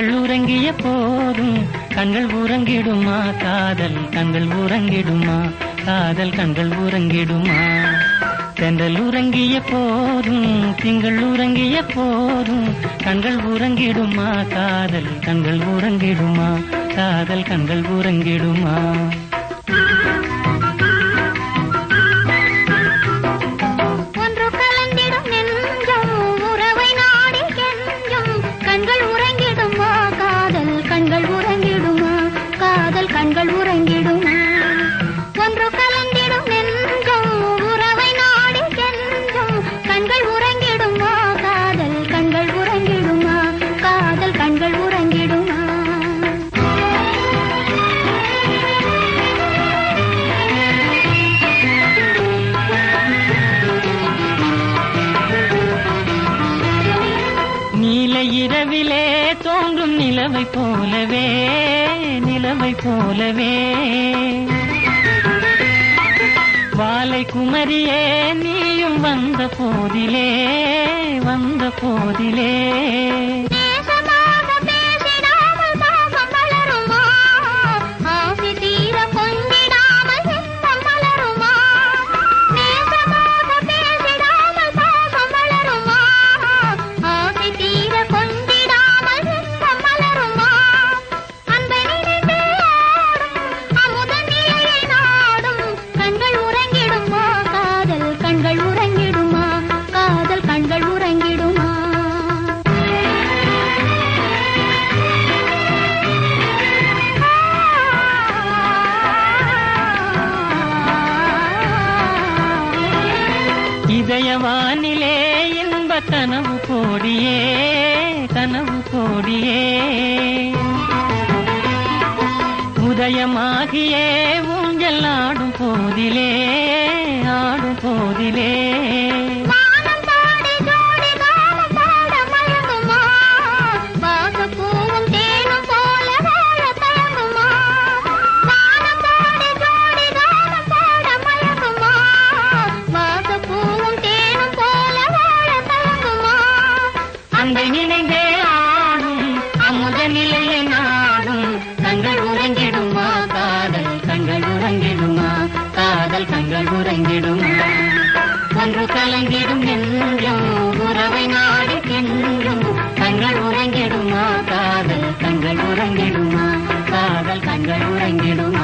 திங்கள் உறங்கிய போதும் கண்கள் உறங்கிடுமா காதல் கண்கள் உறங்கிடுமா காதல் கண்கள் உறங்கிடுமா தென்றல் உறங்கிய போதும் திங்கள் உறங்கிய போதும் கண்கள் உறங்கிடுமா காதல் கண்கள் உறங்கிடுமா காதல் கண்கள் உறங்கிடுமா ஒன்று கலந்திடும் நெஞ்சம் உறவை நாடி கெஞ்சும் கண்கள் உறங்கிடுமா காதல் கண்கள் உறங்கிடுமா காதல் கண்கள் உறங்கிடுமா ஒன்று கலந்திடும் நெஞ்சம் உறவை நாடி கெஞ்சும் கண்கள் உறங்கிடுமா காதல் கண்கள் உறங்கிடுமா காதல் கண்கள் உறங்கிடுமா நீல இரவிலே தோன்றும் நிலவை போலவே நிலவை போலவே வாலை குமரியே நீயும் வந்த போதிலே வந்த போதிலே நேசமாக பேசிடாமல் பாசம் வளருமா ஆசை தீர கொஞ்சிடாமல் இன்பம் மலருமா நேசமாக பேசிடாமல் பாசம் வளருமா ஆசை தீர கொஞ்சிடாமல் இன்பம் மலருமா அன்பை நினைத்து ஆடும் அமுத நிலையை நாடும் கண்கள் உறங்கிடுமா காதல் கண்கள் உறங்கிடுமா காதல் கண்கள் உறங்கிடுமா இதயவானிலே இன்ப கனவு கோடியே கனவு கோடியே உதயமாகியே ஊஞ்சல் ஆடும் போதிலே ஆடும் போதிலே வானம் பாடி ஜோடி கானம் பாட மயங்குமா வாசப்பூவும் தேனும் போல வாழ தயங்குமா வானம் பாடி ஜோடி கானம் பாட மயங்குமா வாசப்பூவும் தேனும் போல வாழ தயங்குமா அன்பை நினைந்தே ஆடும் அமுத நிலையை நாடும் கண்கள் உறங்கிடுமா காதல் கண்கள் உறங்கிடுமா காதல் கண்கள் உறங்கிடுமா ஒன்று கலங்கிடும் நெஞ்சம் உறவை நாடி கெஞ்சும் கண்கள் உறங்கிடுமா காதல் கண்கள் உறங்கிடுமா காதல் கண்கள் உறங்கிடுமா